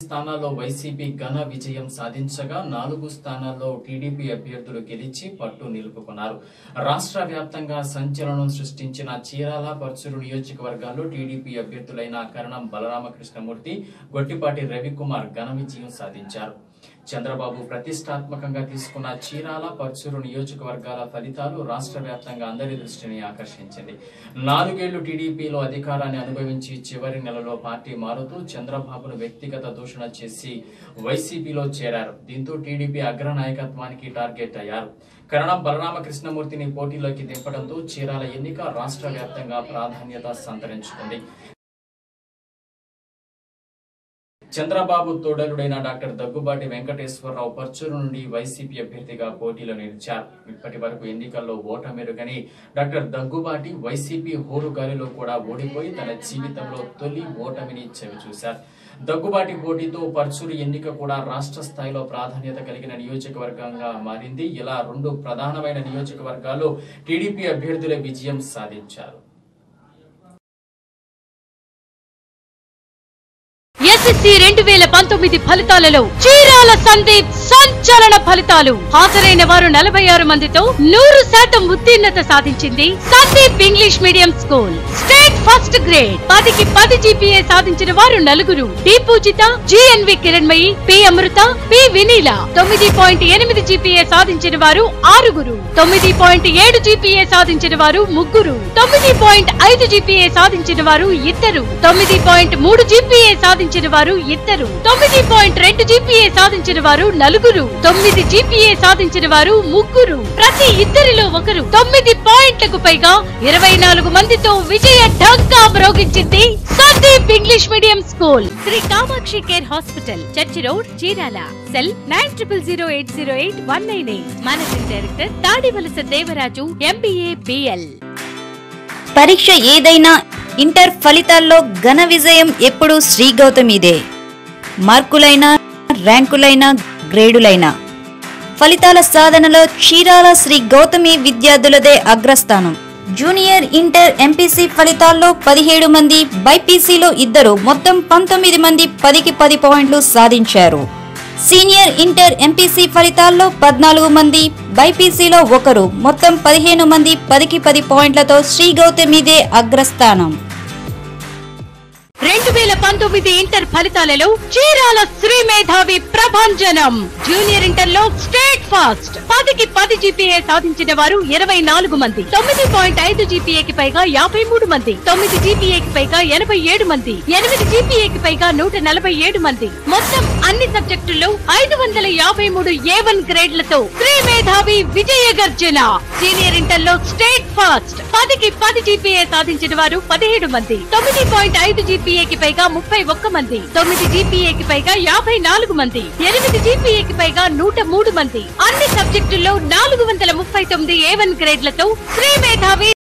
స్థానాల్లో వైసీపీ ఘన విజయం సాధించగా నాలుగు స్థానాల్లో టీడీపీ అభ్యర్థులు గెలిచి పట్టు నిలుపుకున్నారు రాష్ట్ర వ్యాప్తంగా సంచలనం సృష్టించిన చీరాల పర్చూరు నియోజకవర్గాల్లో టీడీపీ అభ్యర్థులైన కరణం బలరామకృష్ణమూర్తి గొట్టిపాటి రవికుమార్ ఘన విజయం సాధించారు చంద్రబాబు ప్రతిష్టాత్మకంగా తీసుకున్న చీరాల పర్చూరు నియోజకవర్గాల ఫలితాలు రాష్ట్ర వ్యాప్తంగా అందరి దృష్టిని ఆకర్షించింది నాలుగేళ్లు టీడీపీలో అధికారాన్ని అనుభవించి చివరి నెలలో పార్టీ మారుతూ చంద్రబాబును వ్యక్తిగత దూషణ చేసి వైసీపీలో చేరారు దీంతో టీడీపీ అగ్ర నాయకత్వానికి టార్గెట్ అయ్యారు కరణం బలరామకృష్ణమూర్తిని పోటీలోకి దింపడంతో చీరాల ఎన్నిక రాష్ట్ర వ్యాప్తంగా ప్రాధాన్యత సంతరించుకుంది చంద్రబాబు తోడలుడైన డాక్టర్ దగ్గుబాటి వెంకటేశ్వరరావు పర్చూరు నుండి వైసీపీ అభ్యర్థిగా పోటీలో నిలిచారు ఇప్పటి వరకు ఎన్నికల్లో ఓటమెరుగని డాక్టర్ దగ్గుబాటి వైసీపీ హోరు గాలిలో కూడా ఓడిపోయి తన జీవితంలో తొలి ఓటమిని చవిచూశారు దగ్గుబాటి పోటీతో పర్చూరు ఎన్నిక కూడా రాష్ట్ర స్థాయిలో ప్రాధాన్యత కలిగిన నియోజకవర్గంగా మారింది ఇలా రెండు ప్రధానమైన నియోజకవర్గాల్లో టీడీపీ అభ్యర్థులే విజయం సాధించారు ఎస్ఎస్సి రెండు వేల పంతొమ్మిది ఫలితాలలో చీరాల సందీప్ సంచలన ఫలితాలు హాజరైన వారు నలభై ఆరు మందితో నూరు శాతం ఉత్తీర్ణత సాధించింది Sandeep English medium school state first grade పదికి పది జీపీఏ సాధించిన వారు నలుగురు D Pujitha G N V Kiranmayi P Amrutha P Vineela తొమ్మిది పాయింట్ ఎనిమిది జీపీఏ సాధించిన వారు ఆరుగురు తొమ్మిది పాయింట్ ఏడు జీపీఏ సాధించిన వారు ముగ్గురు తొమ్మిది పాయింట్ ఐదు జీపీఏ సాధించిన వారు ఇద్దరు తొమ్మిది పాయింట్ మూడు జీపీఏ సాధించిన వారు ఇద్దరు తొమ్మిది పాయింట్ రెండు జీపీఏ సాధించిన వారు నలుగురు తొమ్మిది జీపీఏ సాధించిన వారు ముగ్గురు ప్రతి ఇద్దరిలో ఒకరు తొమ్మిది పాయింట్లకు పైగా ఇరవై నాలుగు మందితో విజయ ఢంకా మ్రోగించింది Sandeep English medium school Sri Kamakshi care hospital church road Chirala cell nine triple zero eight zero eight one nine eight managing director Tadivalasa Devaraju MBA BL పరీక్ష ఏదైనా ఇంటర్ ఫలితాల్లో ఘన విజయం ఎప్పుడూ శ్రీ గౌతమిదే మార్కులైనా ర్యాంకులైనా గ్రేడులైనా ఫలితాల సాధనలో చీరాల శ్రీ గౌతమి విద్యార్థులదే అగ్రస్థానం జూనియర్ ఇంటర్ ఎంపీసీ ఫలితాల్లో పదిహేడు మంది బైపీసీలో ఇద్దరు మొత్తం పంతొమ్మిది మంది పదికి పది పాయింట్లు సాధించారు సీనియర్ ఇంటర్ ఎంపీసీ ఫలితాల్లో పద్నాలుగు మంది బైపీసీలో ఒకరు మొత్తం పదిహేను మంది పదికి పది పాయింట్లతో శ్రీ గౌతమిదే అగ్రస్థానం రెండు వేల పంతొమ్మిది ఇంటర్ ఫలితాలలో చీరాల శ్రీ మేధావి ప్రభంజనం జూనియర్ ఇంటర్ లో స్టేట్ ఫాస్ట్ పదికి పది జీపీఏ సాధించిన వారు ఇరవై నాలుగు మంది తొమ్మిది పాయింట్ ఐదు జీపీఏకి పైగా యాభై మూడు మంది తొమ్మిది జీపీఏకి పైగా ఎనభై ఏడు మంది ఎనిమిది జీపీఏకి పైగా నూట నలభై ఏడు మంది మొత్తం అన్ని సబ్జెక్టుల్లో ఐదు వందల యాభై మూడు ఏ వన్ గ్రేడ్లతో శ్రీ మేధావి విజయ గర్జన సీనియర్ ఇంటర్ లో స్టేట్ ఫాస్ట్ పదికి పది జీపీఏ సాధించిన వారు పదిహేడు మంది తొమ్మిది పాయింట్ ఐదు జీపీఏకి పైగా ముప్పై ఒక్క మంది తొమ్మిది జీపీఏకి పైగా యాభై నాలుగు మంది ఎనిమిది జీపీఏకి పైగా నూట మూడు మంది అన్ని సబ్జెక్టుల్లో నాలుగు వందల ముప్పై తొమ్మిది ఏ వన్ గ్రేడ్లతో శ్రీ మేధావి